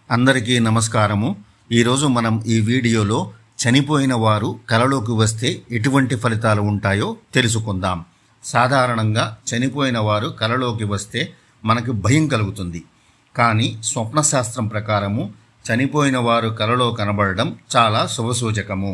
అందరికీ నమస్కారము ఈరోజు మనం ఈ వీడియోలో చనిపోయిన వారు కలలోకి వస్తే ఎటువంటి ఫలితాలు ఉంటాయో తెలుసుకుందాం సాధారణంగా చనిపోయిన వారు కలలోకి వస్తే మనకు భయం కలుగుతుంది కానీ స్వప్నశాస్త్రం ప్రకారము చనిపోయిన వారు కలలో కనబడడం చాలా శుభసూచకము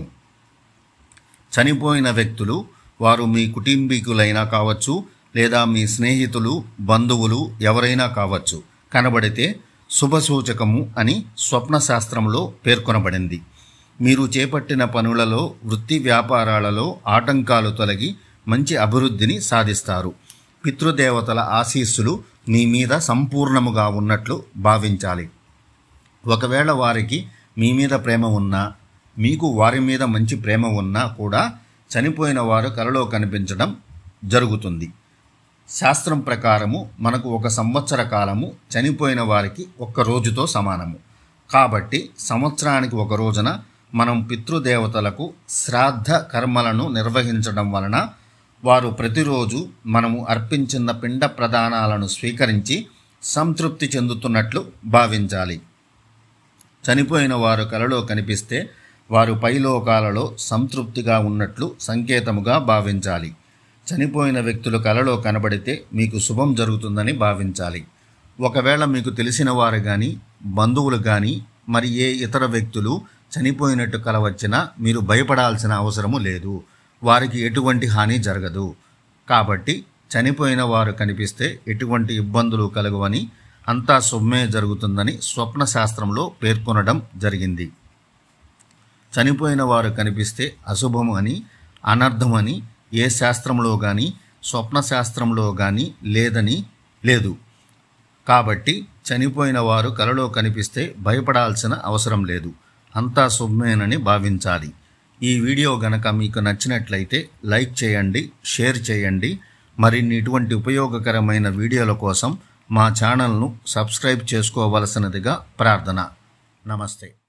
చనిపోయిన వ్యక్తులు వారు మీ కుటుంబీకులైనా కావచ్చు లేదా మీ స్నేహితులు బంధువులు ఎవరైనా కావచ్చు కనబడితే శుభసూచకము అని స్వప్నశాస్త్రంలో పేర్కొనబడింది మీరు చేపట్టిన పనులలో వృత్తి వ్యాపారాలలో ఆటంకాలు తొలగి మంచి అభివృద్ధిని సాధిస్తారు పితృదేవతల ఆశీస్సులు మీ మీద సంపూర్ణముగా ఉన్నట్లు భావించాలి ఒకవేళ వారికి మీ మీద ప్రేమ ఉన్నా మీకు వారి మీద మంచి ప్రేమ ఉన్నా కూడా చనిపోయిన వారు కలలో కనిపించడం జరుగుతుంది శాస్త్రం ప్రకారము మనకు ఒక సంవత్సర కాలము చనిపోయిన వారికి ఒక్క రోజుతో సమానము కాబట్టి సంవత్సరానికి ఒక రోజున మనం పితృదేవతలకు శ్రాద్ధ కర్మలను నిర్వహించడం వలన వారు ప్రతిరోజు మనము అర్పించిన పిండ ప్రదానాలను స్వీకరించి సంతృప్తి చెందుతున్నట్లు భావించాలి చనిపోయిన వారు కలలో కనిపిస్తే వారు పైలోకాలలో సంతృప్తిగా ఉన్నట్లు సంకేతముగా భావించాలి చనిపోయిన వ్యక్తులు కలలో కనబడితే మీకు శుభం జరుగుతుందని భావించాలి ఒకవేళ మీకు తెలిసిన వారు కానీ బంధువులు కానీ మరి ఏ ఇతర వ్యక్తులు చనిపోయినట్టు కల వచ్చినా మీరు భయపడాల్సిన అవసరము లేదు వారికి ఎటువంటి హాని జరగదు కాబట్టి చనిపోయిన వారు కనిపిస్తే ఎటువంటి ఇబ్బందులు కలుగువని అంతా సొమ్మే జరుగుతుందని స్వప్న శాస్త్రంలో పేర్కొనడం జరిగింది చనిపోయిన వారు కనిపిస్తే అశుభము అని అనర్థమని ఏ శాస్త్రంలో కానీ స్వప్న శాస్త్రంలో కానీ లేదని లేదు కాబట్టి చనిపోయిన వారు కలలో కనిపిస్తే భయపడాల్సిన అవసరం లేదు అంతా సొమ్మేనని భావించాలి ఈ వీడియో గనక మీకు నచ్చినట్లయితే లైక్ చేయండి షేర్ చేయండి మరిన్ని ఇటువంటి ఉపయోగకరమైన వీడియోల కోసం మా ఛానల్ను సబ్స్క్రైబ్ చేసుకోవలసినదిగా ప్రార్థన నమస్తే